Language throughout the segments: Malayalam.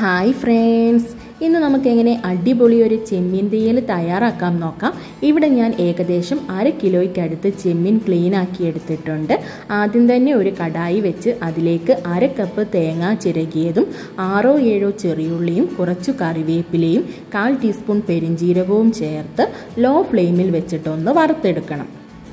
ഹായ് ഫ്രണ്ട്സ് ഇന്ന് നമുക്ക് എങ്ങനെ അടിപൊളി ഒരു ചെമ്മീൻ തീയൽ തയ്യാറാക്കാം നോക്കാം ഇവിടെ ഞാൻ ഏകദേശം അര കിലോയ്ക്കടുത്ത് ചെമ്മീൻ ക്ലീൻ ആക്കി എടുത്തിട്ടുണ്ട് ആദ്യം തന്നെ ഒരു കടായി വെച്ച് അതിലേക്ക് അര കപ്പ് തേങ്ങ ചിരകിയതും ആറോ ഏഴോ ചെറിയുള്ളിയും കുറച്ചു കറിവേപ്പിലയും കാൽ ടീസ്പൂൺ പെരിഞ്ജീരകവും ചേർത്ത് ലോ ഫ്ലെയിമിൽ വെച്ചിട്ടൊന്ന് വറുത്തെടുക്കണം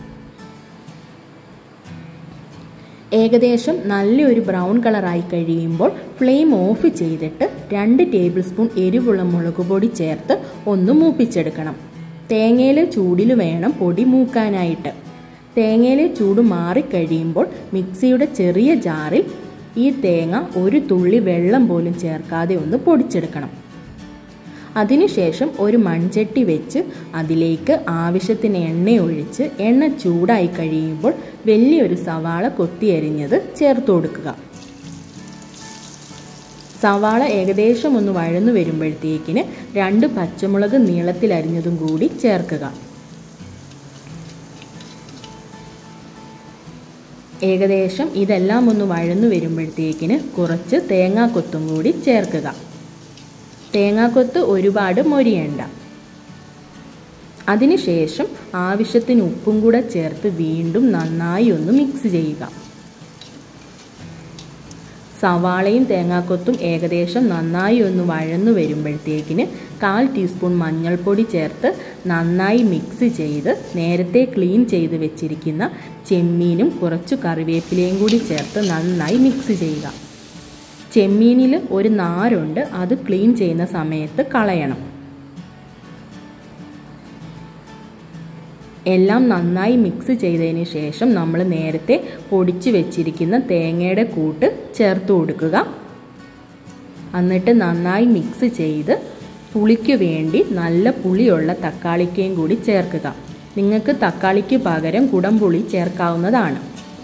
ഏകദേശം നല്ലൊരു ബ്രൗൺ കളറായി കഴിയുമ്പോൾ ഫ്ലെയിം ഓഫ് ചെയ്തിട്ട് രണ്ട് ടേബിൾ സ്പൂൺ എരിവുള്ള മുളക് പൊടി ചേർത്ത് ഒന്ന് മൂപ്പിച്ചെടുക്കണം തേങ്ങയിലെ ചൂടിൽ വേണം പൊടി മൂക്കാനായിട്ട് തേങ്ങയിലെ ചൂട് മാറിക്കഴിയുമ്പോൾ മിക്സിയുടെ ചെറിയ ജാറിൽ ഈ തേങ്ങ ഒരു തുള്ളി വെള്ളം പോലും ചേർക്കാതെ ഒന്ന് പൊടിച്ചെടുക്കണം അതിനുശേഷം ഒരു മൺചട്ടി വെച്ച് അതിലേക്ക് ആവശ്യത്തിന് എണ്ണ ഒഴിച്ച് എണ്ണ ചൂടായി കഴിയുമ്പോൾ വലിയൊരു സവാള കൊത്തിയരിഞ്ഞത് ചേർത്ത് കൊടുക്കുക സവാള ഏകദേശം ഒന്ന് വഴന്നു വരുമ്പോഴത്തേക്കിന് രണ്ട് പച്ചമുളക് നീളത്തിൽ അരിഞ്ഞതും കൂടി ചേർക്കുക ഏകദേശം ഇതെല്ലാം ഒന്ന് വഴന്നു വരുമ്പോഴത്തേക്കിന് കുറച്ച് തേങ്ങാക്കൊത്തും കൂടി ചേർക്കുക തേങ്ങാക്കൊത്ത് ഒരുപാട് മൊരിയണ്ട അതിനുശേഷം ആവശ്യത്തിന് ഉപ്പും കൂടെ ചേർത്ത് വീണ്ടും നന്നായി ഒന്ന് മിക്സ് ചെയ്യുക സവാളയും തേങ്ങാക്കൊത്തും ഏകദേശം നന്നായി ഒന്ന് വഴന്നു വരുമ്പോഴത്തേക്കിന് കാൽ ടീസ്പൂൺ മഞ്ഞൾപ്പൊടി ചേർത്ത് നന്നായി മിക്സ് ചെയ്ത് നേരത്തെ ക്ലീൻ ചെയ്ത് വെച്ചിരിക്കുന്ന ചെമ്മീനും കുറച്ചു കറിവേപ്പിലയും കൂടി ചേർത്ത് നന്നായി മിക്സ് ചെയ്യുക ചെമ്മീനിൽ ഒരു നാരുണ്ട് അത് ക്ലീൻ ചെയ്യുന്ന സമയത്ത് കളയണം എല്ലാം നന്നായി മിക്സ് ചെയ്തതിന് ശേഷം നമ്മൾ നേരത്തെ പൊടിച്ച് വെച്ചിരിക്കുന്ന തേങ്ങയുടെ കൂട്ട് ചേർത്ത് കൊടുക്കുക എന്നിട്ട് നന്നായി മിക്സ് ചെയ്ത് പുളിക്ക് വേണ്ടി നല്ല പുളിയുള്ള തക്കാളിക്കയും കൂടി ചേർക്കുക നിങ്ങൾക്ക് തക്കാളിക്ക് പകരം കുടംപുളി ചേർക്കാവുന്നതാണ്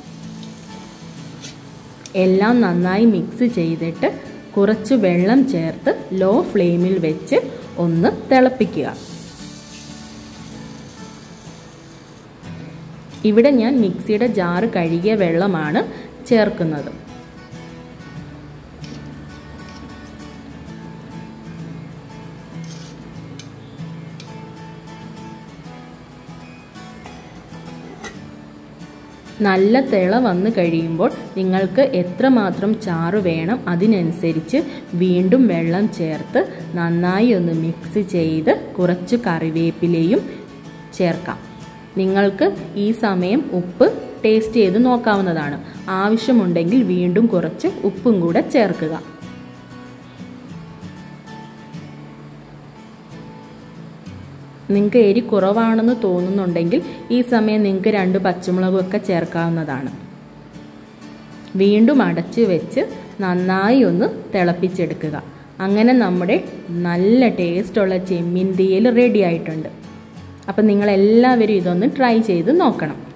എല്ലാം നന്നായി മിക്സ് ചെയ്തിട്ട് കുറച്ച് വെള്ളം ചേർത്ത് ലോ ഫ്ലെയിമിൽ വെച്ച് ഒന്ന് തിളപ്പിക്കുക ഇവിടെ ഞാൻ മിക്സിയുടെ ജാറ് കഴുകിയ വെള്ളമാണ് ചേർക്കുന്നത് നല്ല തിള വന്നു കഴിയുമ്പോൾ നിങ്ങൾക്ക് എത്രമാത്രം ചാറ് വേണം അതിനനുസരിച്ച് വീണ്ടും വെള്ളം ചേർത്ത് നന്നായി ഒന്ന് മിക്സ് ചെയ്ത് കുറച്ച് കറിവേപ്പിലയും ചേർക്കാം നിങ്ങൾക്ക് ഈ സമയം ഉപ്പ് ടേസ്റ്റ് ചെയ്ത് നോക്കാവുന്നതാണ് ആവശ്യമുണ്ടെങ്കിൽ വീണ്ടും കുറച്ച് ഉപ്പും കൂടെ ചേർക്കുക നിങ്ങൾക്ക് എരി കുറവാണെന്ന് തോന്നുന്നുണ്ടെങ്കിൽ ഈ സമയം നിങ്ങൾക്ക് രണ്ട് പച്ചമുളകൊക്കെ ചേർക്കാവുന്നതാണ് വീണ്ടും അടച്ചു വെച്ച് നന്നായി ഒന്ന് തിളപ്പിച്ചെടുക്കുക അങ്ങനെ നമ്മുടെ നല്ല ടേസ്റ്റുള്ള ചെമ്മീൻ തീയൽ റെഡി ആയിട്ടുണ്ട് അപ്പം നിങ്ങളെല്ലാവരും ഇതൊന്ന് ട്രൈ ചെയ്ത് നോക്കണം